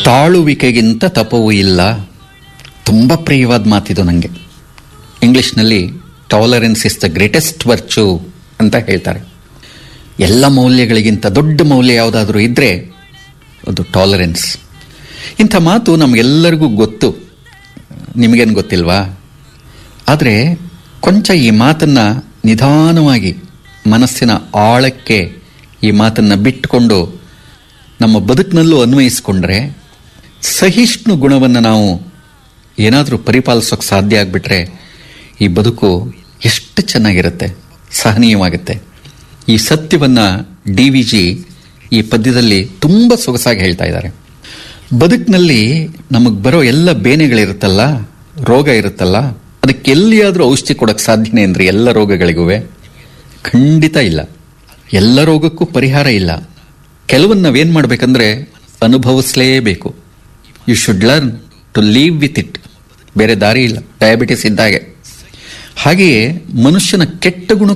ತಾಳುವಿಕೆಗಿಂತ ತಪವೂ ಇಲ್ಲ ತುಂಬ ಪ್ರಿಯವಾದ ಮಾತಿದು ನನಗೆ ಇಂಗ್ಲಿಷ್ನಲ್ಲಿ tolerance is the greatest virtue ಅಂತ ಹೇಳ್ತಾರೆ ಎಲ್ಲ ಮೌಲ್ಯಗಳಿಗಿಂತ ದೊಡ್ಡ ಮೌಲ್ಯ ಯಾವುದಾದ್ರೂ ಇದ್ದರೆ ಅದು ಟಾಲರೆನ್ಸ್ ಇಂಥ ಮಾತು ನಮಗೆಲ್ಲರಿಗೂ ಗೊತ್ತು ನಿಮಗೇನು ಗೊತ್ತಿಲ್ವಾ ಆದರೆ ಕೊಂಚ ಈ ಮಾತನ್ನು ನಿಧಾನವಾಗಿ ಮನಸ್ಸಿನ ಆಳಕ್ಕೆ ಈ ಮಾತನ್ನು ಬಿಟ್ಟುಕೊಂಡು ನಮ್ಮ ಬದುಕಿನಲ್ಲೂ ಅನ್ವಯಿಸ್ಕೊಂಡ್ರೆ ಸಹಿಷ್ಣು ಗುಣವನ್ನು ನಾವು ಏನಾದರೂ ಪರಿಪಾಲಿಸೋಕೆ ಸಾಧ್ಯ ಆಗಿಬಿಟ್ರೆ ಈ ಬದುಕು ಎಷ್ಟು ಚೆನ್ನಾಗಿರುತ್ತೆ ಸಹನೀಯವಾಗುತ್ತೆ ಈ ಸತ್ಯವನ್ನು ಡಿ ವಿ ಜಿ ಈ ಪದ್ಯದಲ್ಲಿ ತುಂಬ ಸೊಗಸಾಗಿ ಹೇಳ್ತಾ ಇದ್ದಾರೆ ಬದುಕಿನಲ್ಲಿ ನಮಗೆ ಬರೋ ಎಲ್ಲ ಬೇನೆಗಳಿರುತ್ತಲ್ಲ ರೋಗ ಇರುತ್ತಲ್ಲ ಅದಕ್ಕೆ ಎಲ್ಲಿಯಾದರೂ ಔಷಧಿ ಕೊಡೋಕ್ಕೆ ಸಾಧ್ಯನೇ ಅಂದ್ರೆ ಎಲ್ಲ ರೋಗಗಳಿಗೂ ಖಂಡಿತ ಇಲ್ಲ ಎಲ್ಲ ರೋಗಕ್ಕೂ ಪರಿಹಾರ ಇಲ್ಲ ಕೆಲವನ್ನ ನಾವೇನು ಮಾಡಬೇಕಂದ್ರೆ ಅನುಭವಿಸಲೇಬೇಕು you should learn to live with it ಬೇರೆ ದಾರಿ ಇಲ್ಲ ಡಯಾಬಿಟಿಸ್ ಇದ್ದಾಗೆ ಹಾಗೆಯೇ ಮನುಷ್ಯನ ಕೆಟ್ಟ ಗುಣ